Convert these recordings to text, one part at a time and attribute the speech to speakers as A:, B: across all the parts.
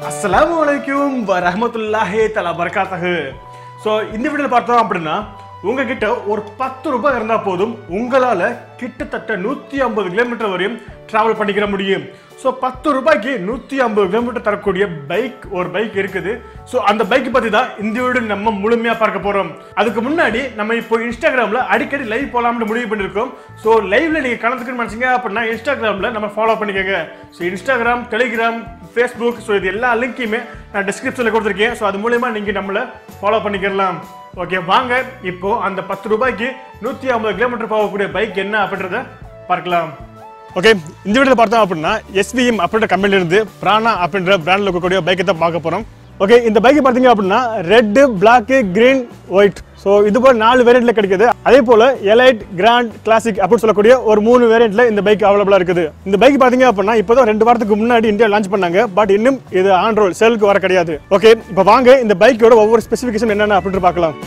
A: அஸ்ஸலாமு அலைக்கும் வரஹமத்துல்லாஹி தலா பரகாத்தஹு ஸோ இந்த வீடியோவில் பார்த்தோம் அப்படின்னா உங்ககிட்ட ஒரு பத்து ரூபாய் இருந்தால் போதும் உங்களால் கிட்டத்தட்ட நூற்றி ஐம்பது கிலோமீட்டர் வரையும் ட்ராவல் பண்ணிக்கிற முடியும் ஸோ பத்து ரூபாய்க்கு நூற்றி ஐம்பது கிலோமீட்டர் தரக்கூடிய பைக் ஒரு பைக் இருக்குது ஸோ அந்த பைக் பற்றி தான் இந்த வீடியோ நம்ம முழுமையாக பார்க்க போகிறோம் அதுக்கு முன்னாடி நம்ம இப்போ இன்ஸ்டாகிராமில் அடிக்கடி லைவ் போகலாம்னு முடிவு பண்ணியிருக்கோம் ஸோ லைவ்ல நீங்கள் கலந்துக்கணும்னு நினச்சிங்க அப்படின்னா இன்ஸ்டாகிராமில் நம்ம ஃபாலோ பண்ணிக்கோங்க so Instagram Telegram Facebook so இது எல்லா லிங்க்கையுமே நான் டிஸ்கிரிப்ஷனில் கொடுத்துருக்கேன் ஸோ அது மூலயமா நீங்கள் நம்மளை ஃபாலோ பண்ணிக்கலாம் ஓகே வாங்க இப்போ அந்த பத்து ரூபாய்க்கு நூற்றி ஐம்பது கிலோமீட்டர் போகக்கூடிய பைக் என்ன அப்படின்றத பார்க்கலாம் ஓகே இந்த வீடியோவில் பார்த்தோம் அப்படின்னா எஸ்விஎம் அப்படின்ற கம்பெனில இருந்து பிராணா அப்படின்ற பிராண்டில் இருக்கக்கூடிய பைக்கை தான் பார்க்க போகிறோம் ஓகே இந்த பைக் பார்த்தீங்க அப்படின்னா red black green white so இது போல நாலு வேரியண்ட்ல கிடைக்குது அதே போல எலைட் கிராண்ட் கிளாசிக் அப்படின்னு சொல்லக்கூடிய ஒரு மூணு வேரியண்ட்ல இந்த பைக் அவைலபிளா இருக்குது இந்த பைக் பாத்தீங்க அப்படின்னா இப்போதான் ரெண்டு வாரத்துக்கு முன்னாடி இந்தியா லான்ச் பண்ணாங்க பட் இன்னும் இது ஆன் ரோல் சேலுக்கு வர கிடையாது ஓகே இப்போ வாங்க இந்த பைக்கோட ஒவ்வொரு ஸ்பெசிஃபிகேஷன் என்னென்ன அப்படின்ட்டு பார்க்கலாம்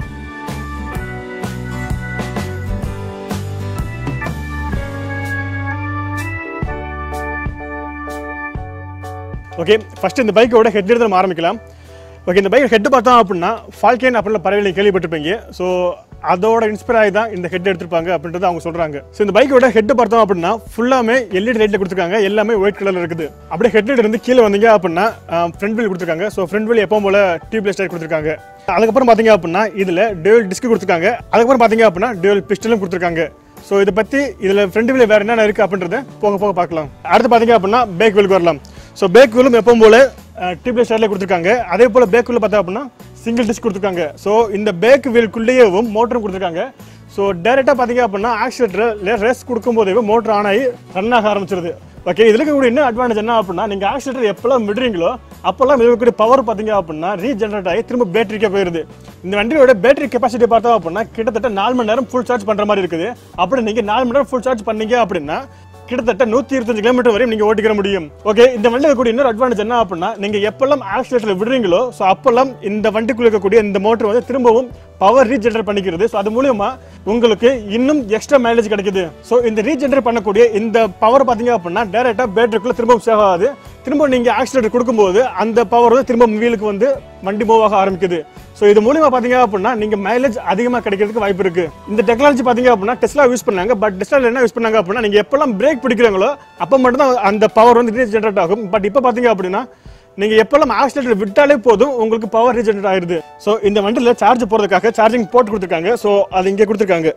A: ஓகே ஃபர்ஸ்ட் இந்த பைக்கோட ஹெட் எடுத்து நம்ம ஆரம்பிக்கலாம் ஓகே இந்த பைக் ஹெட் பார்த்தோம் அப்படின்னா ஃபால்கேன் அப்படின்ற பறவைகளை கேள்விப்பட்டிருப்பீங்க ஸோ அதோட இன்ஸ்பயர் ஆகி தான் இந்த ஹெட் எடுத்திருப்பாங்க அப்படின்றது அவங்க சொல்றாங்க ஸோ இந்த பைக்கோட ஹெட் பார்த்தோம் அப்படின்னா ஃபுல்லாமே எல்இடி லைட்ல கொடுத்துருக்காங்க எல்லாமே ஒயிட் கலர்ல இருக்குது அப்படியே ஹெட் இருந்து கீழே வந்தீங்க அப்படின்னா ஃப்ரண்ட் வீல் கொடுத்துருக்காங்க ஸோ ஃப்ரண்ட் வீல் எப்பவும் போல டியூப்லெஸ் டைப் கொடுத்துருக்காங்க அதுக்கப்புறம் பார்த்தீங்க அப்படின்னா இதில் டேவல் டிஸ்க் கொடுத்துருக்காங்க அதுக்கப்புறம் பார்த்தீங்க அப்படின்னா டேவல் பிஸ்டலும் கொடுத்துருக்காங்க ஸோ இதை பற்றி இதில் ஃப்ரண்ட் வீல் வேறு என்னென்ன இருக்குது அப்படின்றத போக போக பார்க்கலாம் அடுத்து பார்த்தீங்க அப்படின்னா பேக் வீலுக்கு வரலாம் ஸோ பேக் வீலும் எப்பவும் போல டியூப்லெஸ் ஸ்டைலில் கொடுத்துருக்காங்க அதே போல் பேக் வீல் பார்த்தா அப்படின்னா சிங்கிள் டிஸ்க் கொடுத்துருக்காங்க ஸோ இந்த பேக் வீலுக்குள்ளேயேவும் மோட்டரும் கொடுத்துருக்காங்க ஸோ டேரெக்டாக பார்த்தீங்க அப்படின்னா ஆக்சிலேட்டர் ரேஸ் கொடுக்கும்போதே மோட்டர் ஆன் ஆகி ரன் ஆக ஆரம்பிச்சிருது ஓகே இதில் இருக்கக்கூடிய என்ன அட்வான்டேஜ் என்ன அப்படின்னா நீங்கள் ஆக்சிலேட்டர் எப்போல்லாம் விடுறீங்களோ அப்போல்லாம் இருக்கக்கூடிய பவர் பார்த்தீங்க அப்படின்னா ரீஜெனரேட் ஆகி திரும்ப பேட்டரிக்கே போயிருது இந்த வண்டியோட பேட்டரி கெப்பாசிட்டி பார்த்தோம் அப்படின்னா கிட்டத்தட்ட நாலு மணி நேரம் ஃபுல் சார்ஜ் பண்ணுற மாதிரி இருக்குது அப்படி நீங்கள் நாலு மணி நேரம் ஃபுல் சார்ஜ் பண்ணீங்க அப்படின்னா கிட்டத்தட்ட நூத்தி இருபத்தஞ்சு கிலோமீட்டர் வரையும் நீங்க ஓட்டிக்கிற முடியும் ஓகே இந்த வண்டியில் இருக்கக்கூடிய இன்னொரு அட்வான்டேஜ் என்ன அப்படின்னா நீங்க எப்பெல்லாம் ஆக்சிலேட்டர் விடுறீங்களோ ஸோ அப்பெல்லாம் இந்த வண்டிக்குள்ள இருக்கக்கூடிய இந்த மோட்டர் வந்து திரும்பவும் பவர் ரீஜெனரேட் பண்ணிக்கிறது ஸோ அது மூலியமா உங்களுக்கு இன்னும் எக்ஸ்ட்ரா மைலேஜ் கிடைக்குது ஸோ இந்த ரீஜெனரேட் பண்ணக்கூடிய இந்த பவர் பார்த்தீங்க அப்படின்னா டேரெக்டாக பேட்டரிக்குள்ள திரும்பவும் சேவ் ஆகாது திரும்ப நீங்க ஆக்சிலேட்டர் கொடுக்கும்போது அந்த பவர் வந்து திரும்ப வீலுக்கு வந்து வண்டி மூவ் ஆக ஆரம்பிக்குது ஸோ இது மூலியமா பாத்தீங்க அப்படின்னா நீங்க மைலேஜ் அதிகமாக கிடைக்கிறதுக்கு வாய்ப்பு இருக்கு இந்த டெக்னாலஜி பாத்தீங்க அப்படின்னா டெஸ்லா யூஸ் பண்ணாங்க பட் டெஸ்லால என்ன யூஸ் பண்ணாங்க அப்படின்னா நீங்க எப்பெல்லாம் பிரேக் பிடிக்கிறீங்களோ அப்போ மட்டும் தான் அந்த பவர் வந்து ரீஜெனரேட் ஆகும் பட் இப்போ பாத்தீங்க அப்படின்னா நீங்க எப்பெல்லாம் ஆக்சிலேட்டர் விட்டாலே போதும் உங்களுக்கு பவர் ரீஜெனரேட் ஆயிருது ஸோ இந்த வண்டியில் சார்ஜ் போறதுக்காக சார்ஜிங் போர்ட் கொடுத்துருக்காங்க ஸோ அது இங்கே கொடுத்துருக்காங்க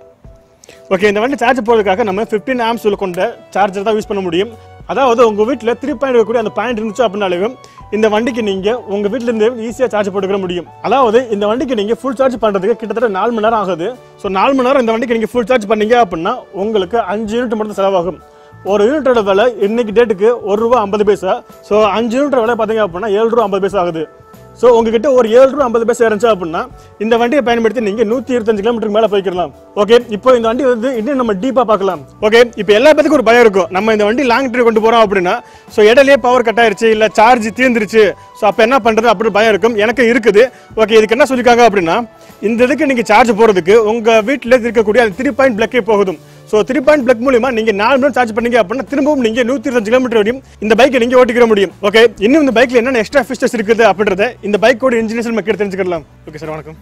A: ஓகே இந்த வண்டி சார்ஜ் போடுறதுக்காக நம்ம ஃபிஃப்டீன் ஆம்ஸ் கொண்ட சார்ஜர் தான் யூஸ் பண்ண முடியும் அதாவது உங்க வீட்டில் த்ரீ பாயிண்ட் இருக்கக்கூடிய அந்த பாயிண்ட் இருந்துச்சு அப்படின்னாலே இந்த வண்டிக்கு நீங்க உங்க வீட்ல இருந்து ஈஸியா சார்ஜ் போட்டுக்கிற முடியும் அதாவது இந்த வண்டிக்கு நீங்க ஃபுல் சார்ஜ் பண்றதுக்கு கிட்டத்தட்ட நாலு மணி நேரம் ஆகுது ஸோ நாலு மணி நேரம் இந்த வண்டிக்கு நீங்க ஃபுல் சார்ஜ் பண்ணீங்க அப்படின்னா உங்களுக்கு அஞ்சு யூனிட் மட்டும் செலவாகும் ஒரு யூனிட்டோட விலை இன்னைக்கு டேட்டுக்கு ஒரு ரூபா ஐம்பது பைசா ஸோ அஞ்சு யூனிட் விலை பார்த்தீங்க அப்படின்னா ஏழு ரூபா ஐம்பது பைசா ஆகுது ஸோ உங்ககிட்ட ஒரு ஏழு ரூபா ஐம்பது பைசா இருந்துச்சு அப்படின்னா இந்த வண்டியை பயன்படுத்தி நீங்க நூத்தி இருபத்தஞ்சு கிலோமீட்டருக்கு மேல போய்க்கலாம் ஓகே இப்போ இந்த வண்டி வந்து இன்னும் நம்ம டீப்பா பார்க்கலாம் ஓகே இப்போ எல்லா பேத்துக்கும் ஒரு பயம் இருக்கும் நம்ம இந்த வண்டி லாங் ட்ரைவ் கொண்டு போறோம் அப்படின்னா ஸோ இடையிலேயே பவர் கட் ஆயிருச்சு இல்ல சார்ஜ் தீர்ந்துருச்சு ஸோ அப்போ என்ன பண்றது அப்படின்னு பயம் இருக்கும் எனக்கு இருக்குது ஓகே இதுக்கு என்ன சொல்லியிருக்காங்க அப்படின்னா இந்த இதுக்கு நீங்க சார்ஜ் போறதுக்கு உங்க வீட்டில் இருக்கக்கூடிய அந்த த்ரீ பாயிண்ட் பிளக்கே போகுதும் ஸோ த்ரீ பாயிண்ட் பிளக் மூலியமா நீங்க நாலு மணி நேரம் சார்ஜ் பண்ணீங்க அப்படின்னா திரும்பவும் நீங்க நூத்தி இருபத்தஞ்சு கிலோமீட்டர் வரையும் இந்த பைக்கை நீங்க ஓட்டிக்கிற முடியும் ஓகே இன்னும் இந்த பைக்ல என்னென்ன எக்ஸ்ட்ரா ஃபீச்சர்ஸ் இருக்குது அப்படின்றத இந்த பைக்கோட இன்ஜினியர்ஸ் நம்ம கேட்டு தெரிஞ்சுக்கலாம் ஓகே சார் வணக்கம்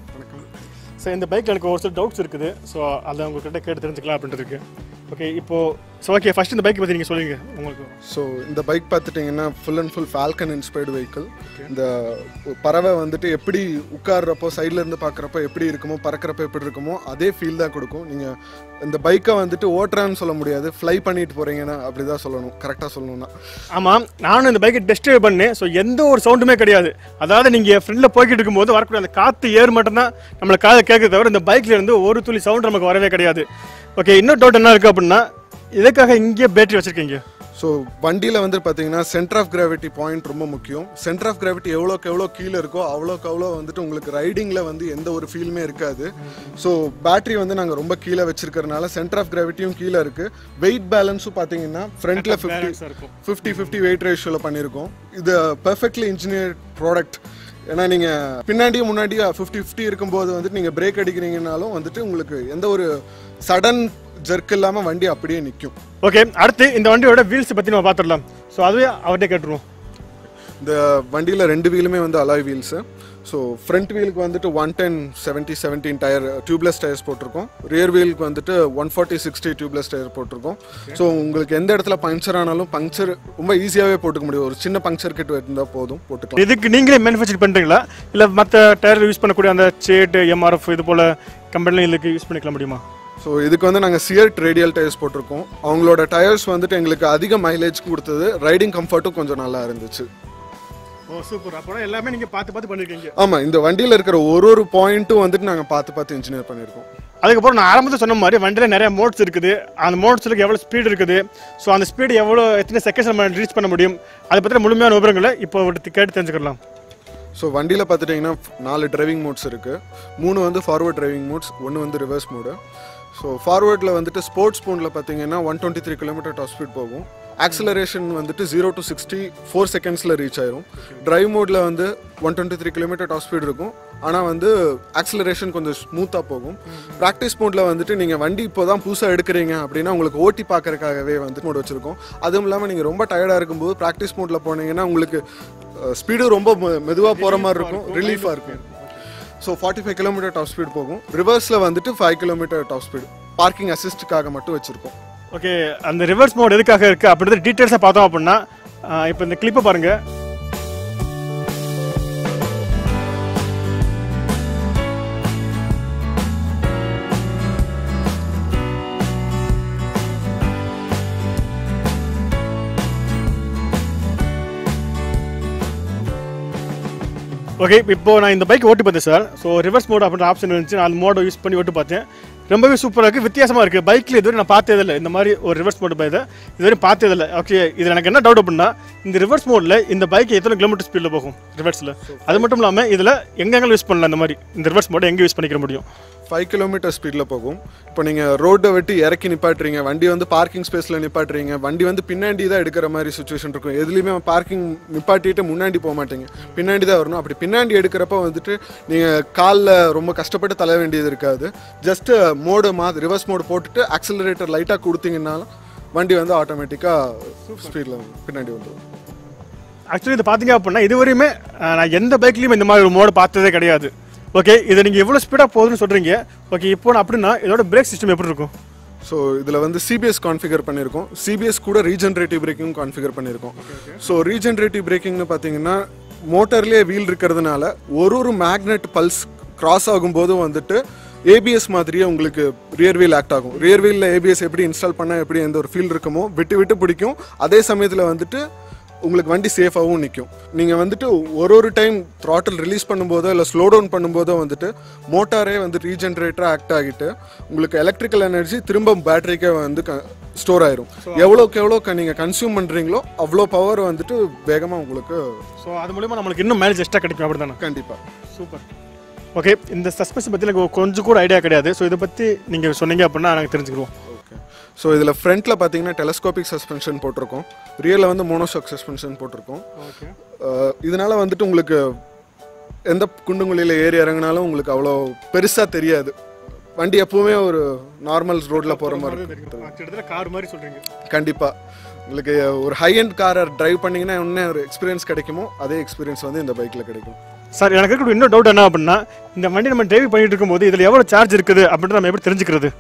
A: சார் இந்த பைக்கில் எனக்கு ஒரு சில டவுட்ஸ் இருக்குது ஸோ அதை உங்ககிட்ட கேட்டு தெரிஞ்சுக்கலாம் அப்படின்ட்டு இருக்கு ஓகே இப்போ ஸோ ஓகே ஃபர்ஸ்ட் இந்த பைக் பற்றி நீங்கள் சொல்லுங்க உங்களுக்கு
B: ஸோ இந்த பைக் பார்த்துட்டிங்கன்னா full and full falcon inspired vehicle இந்த பறவை வந்துட்டு எப்படி உட்கார்றப்போ சைடில் இருந்து பார்க்குறப்போ எப்படி இருக்குமோ பறக்கிறப்ப எப்படி இருக்குமோ அதே ஃபீல் தான் கொடுக்கும் நீங்கள் இந்த பைக்கை வந்துட்டு ஓட்டுறான்னு சொல்ல முடியாது ஃப்ளை பண்ணிட்டு போகிறீங்கன்னா அப்படி தான் சொல்லணும் கரெக்டாக சொல்லணும்னா
A: ஆமாம் நானும் இந்த பைக்கை டெஸ்ட் ட்ரைவ் பண்ணேன் ஸோ எந்த ஒரு சவுண்டுமே கிடையாது அதாவது நீங்கள் ஃப்ரெண்டில் போய்கிட்டு இருக்கும்போது வரக்கூடிய அந்த காற்று ஏர் மட்டும்தான் நம்மளை காதை கேட்க தவிர இந்த பைக்ல இருந்து ஒரு துளி சவுண்ட் நமக்கு வரவே கிடையாது ஓகே இன்னொரு டவுட் என்ன இருக்குது அப்படின்னா இதுக்காக இங்கே பேட்டரி வச்சுருக்கீங்க
B: ஸோ வண்டியில் வந்து பார்த்தீங்கன்னா சென்டர் ஆஃப் கிராவிட்டி பாயிண்ட் ரொம்ப முக்கியம் சென்டர் ஆஃப் கிராவிட்டி எவ்வளோக்கு எவ்வளோ கீழே இருக்கோ அவ்வளோக்கு அவ்வளோ வந்துட்டு உங்களுக்கு ரைடிங்கில் வந்து எந்த ஒரு ஃபீலுமே இருக்காது ஸோ பேட்டரி வந்து நாங்கள் ரொம்ப கீழே வச்சிருக்கறனால சென்டர் ஆஃப் கிராவிட்டியும் கீழே இருக்குது வெயிட் பேலன்ஸும் பார்த்தீங்கன்னா ஃப்ரண்ட்டில் ஃபிஃப்டி
A: பேலன்ஸாக இருக்கும்
B: ஃபிஃப்டி ஃபிஃப்டி வெயிட் ரேஷியோவில் பண்ணியிருக்கோம் இது பெர்ஃபெக்ட்லி இன்ஜினியர் ப்ராடக்ட் ஏன்னா நீங்கள் பின்னாடியும் முன்னாடியும் ஃபிஃப்டி ஃபிஃப்டி இருக்கும்போது வந்துட்டு நீங்கள் பிரேக் அடிக்கிறீங்கனாலும் வந்துட்டு உங்களுக்கு எந்த ஒரு சடன் ஜர்க் இல்லாமல் வண்டி அப்படியே நிற்கும்
A: ஓகே அடுத்து இந்த வண்டியோட வீல்ஸ் பற்றி நம்ம பார்த்துடலாம் ஸோ அதுவே அவர்கிட்ட கேட்டுருவோம்
B: இந்த வண்டியில் ரெண்டு வீலுமே வந்து அலாய் வீல்ஸு ஸோ ஃப்ரண்ட் வீலுக்கு வந்துட்டு one ten seventy seventeen tyre tubeless tyres போட்டிருக்கோம் ரியர் வீலுக்கு வந்துட்டு one forty sixty tubeless tyre போட்டிருக்கோம் ஸோ உங்களுக்கு எந்த இடத்துல பங்க்சர் ஆனாலும் பங்க்சர் ரொம்ப ஈஸியாகவே போட்டுக்க முடியும் ஒரு சின்ன பங்க்சர் கிட் இருந்தால் போதும் போட்டுக்கலாம்
A: இதுக்கு நீங்களே மேனுஃபேக்சர் பண்ணுறீங்களா இல்லை மற்ற டயர் யூஸ் பண்ணக்கூடிய அந்த சேட் எம்ஆர்எஃப் இது போல் கம்பெனியில் இதுக்கு யூஸ் பண்ணிக்கலாம் முடியுமா
B: ஸோ இதுக்கு வந்து நாங்கள் சியர்ட் ரேடியல் டயர்ஸ் போட்டிருக்கோம் அவங்களோட டயர்ஸ் வந்துட்டு எங்களுக்கு அதிக மைலேஜ் கொடுத்தது ரைடிங் கம்ஃபர்ட்டும் கொஞ்சம் நல்லா இருந்துச்சு
A: ஓ சூப்பர் அப்போ எல்லாமே நீங்கள் பார்த்து பார்த்து பண்ணியிருக்கீங்க
B: ஆமாம் இந்த வண்டியில் இருக்கிற ஒரு ஒரு பாயிண்ட்டும் வந்துட்டு நாங்கள் பார்த்து பார்த்து இன்ஜினியர் பண்ணியிருக்கோம்
A: அதுக்கப்புறம் நான் ஆரம்பத்தில் சொன்ன மாதிரி வண்டியில் நிறைய மோட்ஸ் இருக்குது அந்த மோட்ஸுக்கு எவ்வளோ ஸ்பீடு இருக்குது ஸோ அந்த ஸ்பீடு எவ்வளோ எத்தனை செகண்ட்ஸ் நம்ம ரீச் பண்ண முடியும் அதை பற்றின முழுமையான விவரங்களை இப்போ ஒரு கேட்டு தெரிஞ்சுக்கலாம்
B: ஸோ வண்டியில் பார்த்துட்டிங்கன்னா நாலு டிரைவிங் மோட்ஸ் இருக்குது மூணு வந்து ஃபார்வர்ட் டிரைவிங் மோட்ஸ் ஒன்று வந்து ரிவர்ஸ் மோடு ஸோ ஃபார்வர்டில் வந்துட்டு ஸ்போர்ட்ஸ் மோடில் பார்த்தீங்கன்னா one twenty three kilometre top speed போகும் ஆக்சலரேஷன் வந்துட்டு ஜீரோ டு சிக்ஸ்டி ஃபோர் செகண்ட்ஸில் ரீச் ஆயிரும் டிரைவ் மோடில் வந்து one twenty three kilometre top speed இருக்கும் ஆனால் வந்து ஆக்சலரேஷன் கொஞ்சம் ஸ்மூத்தாக போகும் ப்ராக்டிஸ் மோடில் வந்துட்டு நீங்கள் வண்டி இப்போ தான் புதுசாக எடுக்கிறீங்க அப்படின்னா உங்களுக்கு ஓட்டி பார்க்கறதுக்காகவே வந்து மோட் வச்சுருக்கோம் அதுவும் இல்லாமல் நீங்கள் ரொம்ப டயர்டாக இருக்கும்போது ப்ராக்டிஸ் மோடில் போனீங்கன்னா உங்களுக்கு ஸ்பீடு ரொம்ப மெதுவாக போகிற மாதிரி இருக்கும் ரிலீஃபாக இருக்கும் so forty five kilometre top speed போகும் ரிவர்ஸில் வந்துட்டு five kilometre top speed parking அசிஸ்ட்டுக்காக மட்டும் வச்சுருக்கோம்
A: ஓகே அந்த ரிவர்ஸ் மோட் எதுக்காக இருக்குது அப்படின்றது டீட்டெயில்ஸாக பார்த்தோம் அப்படின்னா இப்போ இந்த கிளிப்பை பாருங்கள் ஓகே இப்போ நான் இந்த பைக் ஓட்டி பார்த்தேன் சார் ஸோ ரிவர்ஸ் மோட் அப்படின்ற ஆப்ஷன் இருந்துச்சு நான் அந்த மோடை யூஸ் பண்ணி ஓட்டி பார்த்தேன் ரொம்பவே சூப்பராக இருக்குது வித்தியாசமாக இருக்குது பைக்கில் இதுவரை நான் பார்த்ததில்லை இந்த மாதிரி ஒரு ரிவர்ஸ் மோட் பைக்கை இதுவரை பார்த்ததில்லை ஓகே இதில் எனக்கு என்ன டவுட் அப்படின்னா இந்த ரிவர்ஸ் மோடில் இந்த பைக் எத்தனை கிலோமீட்டர் ஸ்பீடில் போகும் ரிவர்ஸில் அது மட்டும் இல்லாமல் இதில் எங்கெங்கே யூஸ் பண்ணலாம் இந்த மாதிரி இந்த ரிவர்ஸ் மோடை எங்கே யூஸ் பண்ணிக்கிற முடியும்
B: ஃபைவ் கிலோமீட்டர் ஸ்பீடில் போகும் இப்போ நீங்கள் ரோட்டை விட்டு இறக்கி நிப்பாட்டுறீங்க வண்டி வந்து பார்க்கிங் ஸ்பேஸில் நிப்பாட்டுறீங்க வண்டி வந்து பின்னாடி தான் எடுக்கிற மாதிரி சுச்சுவேஷன் இருக்கும் எதுலேயுமே பார்க்கிங் நிப்பாட்டிட்டு முன்னாடி போக மாட்டீங்க பின்னாடி தான் வரணும் அப்படி பின்னாடி எடுக்கிறப்ப வந்துட்டு நீங்கள் காலில் ரொம்ப கஷ்டப்பட்டு தள்ள வேண்டியது இருக்காது ஜஸ்ட்டு மோடு மா ரிவர்ஸ் மோடு போட்டுட்டு ஆக்சிலரேட்டர் லைட்டாக கொடுத்தீங்கன்னாலும் வண்டி வந்து ஆட்டோமேட்டிக்காக ஸ்பீடில் பின்னாடி வந்துடும்
A: ஆக்சுவலி இது பார்த்தீங்க அப்படின்னா இதுவரையுமே அஹ், நான் எந்த பைக்லையும் இந்த மாதிரி ஒரு மோடு பார்த்ததே கிடையாது ஓகே இதை நீங்கள் எவ்வளோ ஸ்பீடாக போகுதுன்னு சொல்கிறீங்க ஓகே இப்போ நான் அப்படின்னா இதோட பிரேக் சிஸ்டம் எப்படி இருக்கும்
B: ஸோ இதில் வந்து சிபிஎஸ் கான்ஃபிகர் பண்ணியிருக்கோம் சிபிஎஸ் கூட ரீஜென்ரேட்டிவ் பிரேக்கிங் கான்ஃபிகர் பண்ணியிருக்கோம் ஸோ ரீஜென்ரேட்டிவ் பிரேக்கிங்னு பார்த்தீங்கன்னா மோட்டர்லேயே வீல் இருக்கிறதுனால ஒரு ஒரு மேக்னெட் பல்ஸ் கிராஸ் ஆகும்போதும் வந்துட்டு ஏபிஎஸ் மாதிரியே உங்களுக்கு ரியர் வீல் ஆக்ட் ஆகும் ரியர் வீலில் ஏபிஎஸ் எப்படி இன்ஸ்டால் பண்ணால் எப்படி எந்த ஒரு ஃபீல் இருக்குமோ விட்டு விட்டு பிடிக்கும் அதே சமயத்தில் வந்துட்டு உங்களுக்கு வண்டி சேஃபாகவும் நிற்கும் நீங்கள் வந்துட்டு ஒரு ஒரு டைம் throttle ரிலீஸ் பண்ணும்போதோ இல்லை ஸ்லோ டவுன் பண்ணும்போதோ வந்துட்டு மோட்டாரே வந்து ரீஜென்ரேட்டராக ஆக்ட் ஆகிட்டு உங்களுக்கு எலக்ட்ரிக்கல் எனர்ஜி திரும்ப பேட்டரிக்கே வந்து ஸ்டோர் ஆயிரும் எவ்வளோக்கு எவ்வளோ நீங்கள் கன்சியூம் பண்ணுறீங்களோ அவ்வளோ பவர் வந்துட்டு வேகமாக உங்களுக்கு
A: ஸோ அது மூலிமா நம்மளுக்கு இன்னும் மேலேஜ் எக்ஸ்ட்ரா கிடைக்கும் அப்படி தானே
B: கண்டிப்பாக
A: சூப்பர் ஓகே இந்த சஸ்பென்ஸ் பற்றி எனக்கு கொஞ்சம் கூட ஐடியா கிடையாது ஸோ இதை பற்றி நீங்கள் சொன்னீங்க அப்படின்னா நாங்கள் தெரிஞ்சுக்கிடுவோம்
B: ஓகே ஸோ இதில் ஃப்ரண்ட்டில் பார்த்தீங்கன்னா டெலஸ்கோபிக் சஸ்பென்ஷன் போட்டிருக்கோம் ரியலில் வந்து மோனோஷாக் சஸ்பென்ஷன் போட்டிருக்கோம்
A: ஓகே
B: அஹ் இதனால வந்துட்டு உங்களுக்கு எந்த குண்டுங்குழியில் ஏறி இறங்கினாலும் உங்களுக்கு அவ்வளோ பெருசாக தெரியாது வண்டி எப்பவுமே ஒரு நார்மல் ரோட்டில் போகிற மாதிரி இருக்கும்
A: கிட்டத்தட்ட கார் மாதிரி சொல்கிறீங்க
B: கண்டிப்பாக உங்களுக்கு ஒரு ஹை அண்ட் காரை டிரைவ் பண்ணிங்கன்னா என்ன ஒரு எக்ஸ்பீரியன்ஸ் கிடைக்குமோ அதே எக்ஸ்பீரியன்ஸ் வந்து இந்த பைக்கில் கிடைக்கும்
A: சார் எனக்கு இருக்கிற இன்னொரு டவுட் என்ன அப்படின்னா இந்த வண்டி நம்ம டிரைவ் பண்ணிட்டு இருக்கும்போது இதில் எவ்வளோ சார்ஜ் இருக்குது அப்படின்ட்டு நம்ம எப்படி தெரிஞ்சுக்கிறது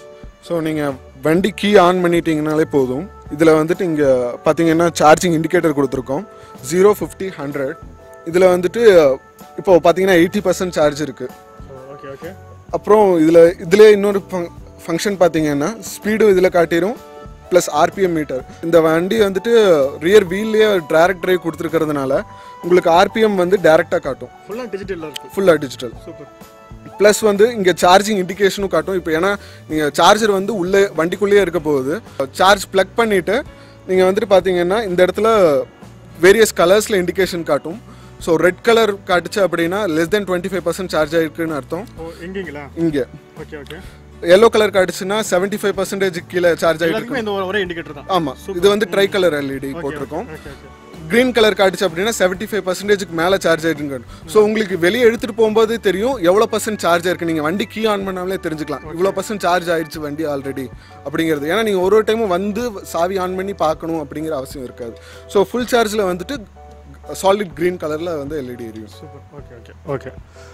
B: ஸோ நீங்கள் வண்டி கீ ஆன் பண்ணிட்டீங்கனாலே போதும் இதில் வந்துட்டு இங்கே பார்த்தீங்கன்னா சார்ஜிங் இண்டிகேட்டர் கொடுத்துருக்கோம் ஜீரோ ஃபிஃப்டி ஹண்ட்ரட் இதில் வந்துட்டு இப்போ பார்த்தீங்கன்னா எயிட்டி பர்சன்ட் சார்ஜ் இருக்குது
A: ஓகே ஓகே
B: அப்புறம் இதில் இதில் இன்னொரு ஃபங்க்ஷன் பார்த்தீங்கன்னா ஸ்பீடும் இதில் காட்டிடும் ப்ளஸ் ஆர்பிஎம் மீட்டர் இந்த வண்டி வந்துட்டு ரியர் வீல்லையே டேரக்ட் டிரைவ் கொடுத்துருக்கிறதுனால உங்களுக்கு ஆர்பிஎம் வந்து டேரெக்டாக காட்டும்
A: ஃபுல்லாக டிஜிட்டலில் இருக்குது
B: ஃபுல்லாக டிஜிட்டல்
A: சூப்பர்
B: ப்ளஸ் வந்து இங்கே சார்ஜிங் இண்டிகேஷனும் காட்டும் இப்போ ஏன்னா நீங்கள் சார்ஜர் வந்து உள்ளே வண்டிக்குள்ளேயே இருக்க போகுது சார்ஜ் ப்ளக் பண்ணிவிட்டு நீங்கள் வந்துட்டு பார்த்தீங்கன்னா இந்த இடத்துல வேரியஸ் கலர்ஸில் இண்டிகேஷன் காட்டும் ஸோ ரெட் கலர் காட்டுச்சு அப்படின்னா less than twenty five percent charge ஆயிருக்குன்னு அர்த்தம்
A: ஓ எங்கீங்களா
B: இங்கே
A: ஓகே ஓகே
B: எல்லோ கலர் காட்டுச்சுன்னா செவன்ட்டி ஃபைவ் பர்சன்டேஜ் கீழே சார்ஜ் ஆகிட்டு
A: எல்லாத்துக்குமே இந்த ஒரு ஒரே இண்டிகேட்டர் தான்
B: ஆமாம் இது வந்து ட்ரை கலர் எல்இடி போட்டிருக்கோம்
A: ஓகே ஓகே
B: க்ரீன் கலர் காட்டுச்சு அப்படின்னா செவன்ட்டி ஃபைவ் பர்சன்டேஜ்க்கு மேலே சார்ஜ் ஆகிட்டு ஸோ உங்களுக்கு வெளியே எடுத்துகிட்டு போகும்போது தெரியும் எவ்வளோ பர்சன்ட் சார்ஜ் ஆயிருக்கு நீங்கள் வண்டி கீ ஆன் பண்ணாமலே தெரிஞ்சுக்கலாம் இவ்வளோ பர்சன்ட் சார்ஜ் ஆயிடுச்சு வண்டி ஆல்ரெடி அப்படிங்கிறது ஏன்னா நீங்கள் ஒரு ஒரு டைமும் வந்து சாவி ஆன் பண்ணி பார்க்கணும் அப்படிங்கிற அவசியம் இருக்காது ஸோ ஃபுல் சார்ஜில் வந்துட்டு சாலிட் க்ரீன் கலரில் வந்து எல்இடி எரியும்
A: super okay okay okay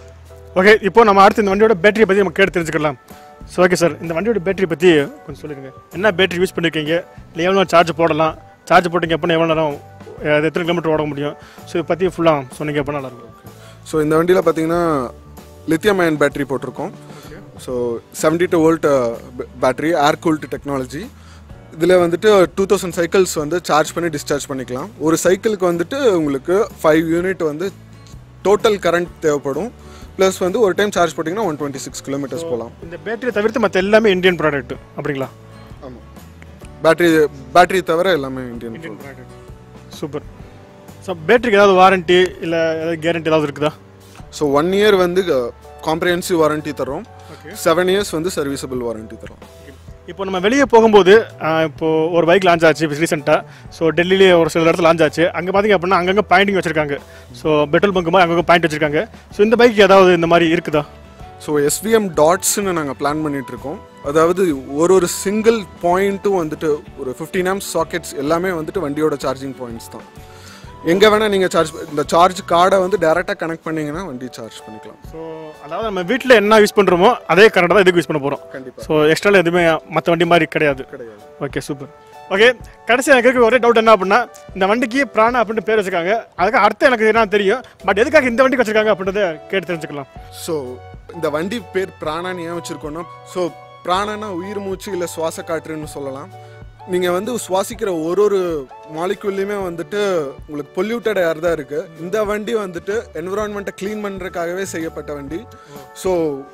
A: okay இப்போ நம்ம அடுத்து இந்த வண்டியோட பேட்டரி பற்றி நம்ம கேட்டு தெரிஞ்சுக்கலாம் ஸோ ஓகே சார் இந்த வண்டியோட பேட்டரி பற்றி கொஞ்சம் சொல்லுங்க என்ன பேட்டரி யூஸ் பண்ணியிருக்கீங்க இல்லை எவ்வளோ சார்ஜ் போடலாம் சார்ஜ் போட்டிங்க அப்படின்னா எவ்வளோ நேரம் அது எத்தனை கிலோமீட்டர் ஓட முடியும் ஸோ இதை பற்றி ஃபுல்லாக சொன்னீங்க அப்படின்னா நல்லாயிருக்கும்
B: ஸோ இந்த வண்டியில் பார்த்தீங்கன்னா லித்தியம் அயன் பேட்டரி போட்டிருக்கோம் so seventy two volt battery air cooled technology இதில் வந்துட்டு டூ தௌசண்ட் சைக்கிள்ஸ் வந்து சார்ஜ் பண்ணி டிஸ்சார்ஜ் பண்ணிக்கலாம் ஒரு சைக்கிளுக்கு வந்துட்டு உங்களுக்கு ஃபைவ் யூனிட் வந்து டோட்டல் கரண்ட் தேவைப்படும் ப்ளஸ் வந்து ஒரு டைம் சார்ஜ் போட்டிங்கன்னா ஒன் டுவெண்ட்டி சிக்ஸ் கிலோமீட்டர்ஸ் போகலாம்
A: இந்த பேட்டரியை தவிர்த்து மற்ற எல்லாமே இந்தியன் ப்ராடக்ட் அப்படிங்களா
B: ஆமாம் பேட்டரி பேட்டரி தவிர எல்லாமே Indian
A: Indian product super so பேட்டரிக்கு ஏதாவது வாரண்ட்டி இல்லை ஏதாவது கேரண்டி ஏதாவது இருக்குதா
B: ஸோ ஒன் இயர் வந்து காம்ப்ரிஹென்சிவ் வாரண்டி தரோம்
A: ஓகே
B: செவன் இயர்ஸ் வந்து சர்வீசபிள் வாரண்டி தரோம்
A: இப்போ நம்ம வெளியே போகும்போது ஆஹ், இப்போ ஒரு பைக் லான்ச் ஆச்சு ரீசெண்டாக ஸோ டெல்லியிலே ஒரு சில இடத்துல லான்ச் ஆச்சு அங்கே பார்த்தீங்க அப்படின்னா அங்கங்கே பாயிண்டிங் வச்சிருக்காங்க ஸோ பெட்ரோல் பங்கு மாதிரி அங்கங்கே பாயிண்ட் வச்சிருக்காங்க ஸோ இந்த பைக் ஏதாவது இந்த மாதிரி இருக்குதா
B: ஸோ எஸ்விஎம் டாட்ஸ்னு நாங்கள் பிளான் பண்ணிட்டு இருக்கோம் அதாவது ஒரு ஒரு சிங்கிள் பாயிண்ட்டும் வந்துட்டு ஒரு ஃபிஃப்டீன் ஆம்ஸ் சாக்கெட்ஸ் எல்லாமே வந்துட்டு வண்டியோட சார்ஜிங் பாயிண்ட்ஸ் தான் எங்கே வேணால் நீங்கள் சார்ஜ் இந்த சார்ஜ் கார்டை வந்து டேரெக்டாக கனெக்ட் பண்ணீங்கன்னா வண்டி சார்ஜ் பண்ணிக்கலாம்
A: ஸோ அதாவது நம்ம வீட்டில் என்ன யூஸ் பண்ணுறோமோ அதே கரண்ட் தான் இதுக்கு யூஸ் பண்ண போகிறோம்
B: கண்டிப்பாக
A: ஸோ எக்ஸ்ட்ரால எதுவுமே மற்ற வண்டி மாதிரி கிடையாது
B: கிடையாது
A: ஓகே சூப்பர் ஓகே கடைசி எனக்கு இருக்க ஒரே டவுட் என்ன அப்படின்னா இந்த வண்டிக்கு பிராணா அப்படின்னு பேர் வச்சிருக்காங்க அதுக்கு அர்த்தம் எனக்கு என்ன தெரியும் பட் எதுக்காக இந்த வண்டிக்கு வச்சிருக்காங்க அப்படின்றத கேட்டு தெரிஞ்சுக்கலாம்
B: ஸோ இந்த வண்டி பேர் பிராணான்னு ஏன் வச்சுருக்கோன்னா ஸோ பிராணனா உயிர் மூச்சு இல்லை சுவாச காற்றுன்னு சொல்லலாம் நீங்கள் வந்து சுவாசிக்கிற ஒரு ஒரு மாலிக்யூல்லையுமே வந்துட்டு உங்களுக்கு பொல்யூட்டட் ஏர் தான் இருக்குது இந்த வண்டி வந்துட்டு என்விரான்மெண்ட்டை க்ளீன் பண்ணுறதுக்காகவே செய்யப்பட்ட வண்டி ஸோ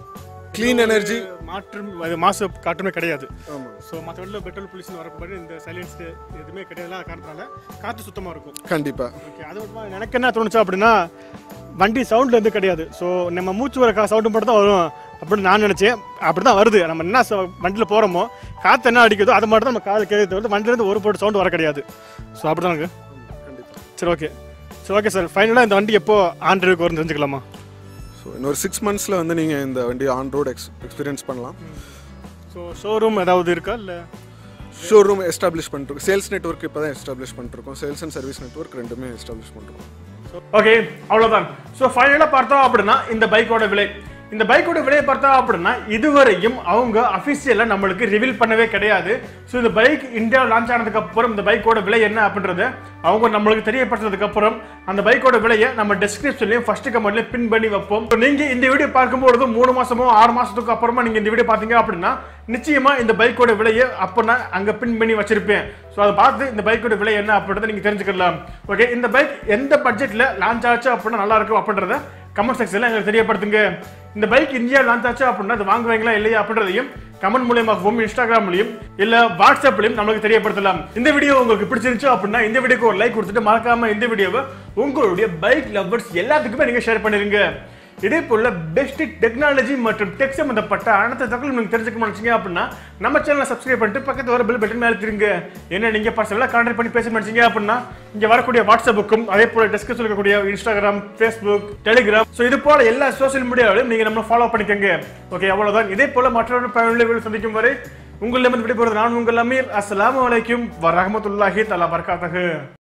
B: க்ளீன் எனர்ஜி
A: மாற்றம் அது மாசு காற்றுமே கிடையாது
B: ஆமாம்
A: ஸோ மற்ற வண்டியில் பெட்ரோல் பொல்யூஷன் வரக்கூடாது இந்த சைலன்ஸ் எதுவுமே கிடையாது காரணத்தால காற்று சுத்தமாக இருக்கும்
B: கண்டிப்பாக
A: ஓகே அது மட்டும் இல்லாம எனக்கு என்ன தோணுச்சு அப்படின்னா வண்டி சவுண்டில் எதுவும் கிடையாது ஸோ நம்ம மூச்சு வர சவுண்டு மட்டும் தான் வரும் அப்படின்னு நான் நினச்சேன் அப்படி தான் வருது நம்ம என்ன வண்டியில் போகிறோமோ காற்று என்ன அடிக்குதோ அது மட்டும் தான் நம்ம காது கேட்க தவிர்த்து வண்டியிலேருந்து ஒரு போட்டு சவுண்டு வர கிடையாது ஸோ அப்படி தான் எனக்கு
B: கண்டிப்பாக
A: சரி ஓகே சரி ஓகே சார் ஃபைனலாக இந்த வண்டி எப்போ ஆண்ட்ருக்கு வரும் தெரிஞ்சுக்கலாமா
B: ஸோ இன்னொரு சிக்ஸ் மந்த்ஸில் வந்து நீங்கள் இந்த வண்டி ஆன் ரோட் எக்ஸ் எக்ஸ்பீரியன்ஸ் பண்ணலாம்
A: ஸோ ஷோரூம் ஏதாவது இருக்கா இல்லை
B: ஷோரூம் எஸ்டாப்ளிஷ் பண்ணிருக்கோம் சேல்ஸ் நெட்ஒர்க் இப்போ தான் எஸ்டாப்ளிஷ் பண்ணிருக்கோம் சேல்ஸ் அண்ட் சர்வீஸ் நெட்ஒர்க் ரெண்டுமே எஸ்டாப்ளிஷ் பண்ணிருக்கோம்
A: ஓகே அவ்வளோதான் ஸோ ஃபைனலாக பார்த்தோம் அப்படின்னா இந்த பைக்கோட விலை இந்த பைக்கோட விலையை பார்த்தோம் அப்படின்னா இதுவரையும் அவங்க அஃபிஷியலாக நம்மளுக்கு ரிவீல் பண்ணவே கிடையாது ஸோ இந்த பைக் இந்தியா லான்ச் ஆனதுக்கு அப்புறம் இந்த பைக்கோட விலை என்ன அப்படின்றத அவங்க நம்மளுக்கு தெரியப்படுத்ததுக்கு அப்புறம் அந்த பைக்கோட விலையை நம்ம டெஸ்கிரிப்ஷன்லையும் ஃபர்ஸ்ட் கமெண்ட்லையும் பின் பண்ணி வைப்போம் So, நீங்க இந்த வீடியோ பார்க்கும்போது மூணு மாசமோ ஆறு மாசத்துக்கு அப்புறமா நீங்க இந்த வீடியோ பார்த்தீங்க அப்படின்னா நிச்சயமா இந்த பைக்கோட விலையை அப்போ நான் அங்க பின் பண்ணி வச்சிருப்பேன் ஸோ அதை பார்த்து இந்த பைக்கோட விலை என்ன அப்படின்றத நீங்க தெரிஞ்சுக்கலாம் ஓகே இந்த பைக் எந்த பட்ஜெட்ல லான்ச் ஆச்சு அப்படின்னா நல்லா இருக்கும் அப்படின்றத கமெண்ட் செக்ஷன்ல எங்களுக்கு தெரியப்படுத்துங்க இந்த பைக் இந்தியா லான்ச் ஆச்சு அப்படின்னா அது வாங்குவீங்களா இல்லையா அப்படின்றதையும் கமெண்ட் மூலியமாகவும் இன்ஸ்டாகிராம்லையும் இல்ல வாட்ஸ்அப்லையும் நம்மளுக்கு தெரியப்படுத்தலாம் இந்த வீடியோ உங்களுக்கு பிடிச்சிருந்துச்சு அப்படின்னா இந்த வீடியோக்கு ஒரு லைக் கொடுத்துட்டு மறக்காம இந்த வீடியோவை உங்களுடைய பைக் லவ்வர்ஸ் எல்லாத்துக்குமே நீங்க ஷேர் பண்ணிருங்க இதே போல பெஸ்ட் டெக்னாலஜி மற்றும் டெக் சம்பந்தப்பட்ட அனைத்து தகவலும் நீங்க தெரிஞ்சுக்க நினைச்சீங்க அப்படின்னா நம்ம சேனலை சப்ஸ்கிரைப் பண்ணிட்டு பக்கத்துல வர பெல் பட்டன் மேல திருங்க என்ன நீங்க பர்சனலா கான்டாக்ட் பண்ணி பேச நினைச்சீங்க அப்படின்னா இங்க வரக்கூடிய வாட்ஸ்அப்புக்கும் அதே போல டிஸ்கஸ் இருக்கக்கூடிய இன்ஸ்டாகிராம் ஃபேஸ்புக் டெலிகிராம் ஸோ இது போல எல்லா சோஷியல் மீடியாவிலும் நீங்க நம்ம ஃபாலோ பண்ணிக்கோங்க ஓகே அவ்வளவுதான் இதே போல மற்றொரு பயனுள்ள வீடியோ சந்திக்கும் வரை உங்களிடம் விடைபெறுவது நான் உங்கள் அமீர் அஸ்ஸலாமு அலைக்கும் வரஹமத்துல்லாஹி தலா பர்காத்தகு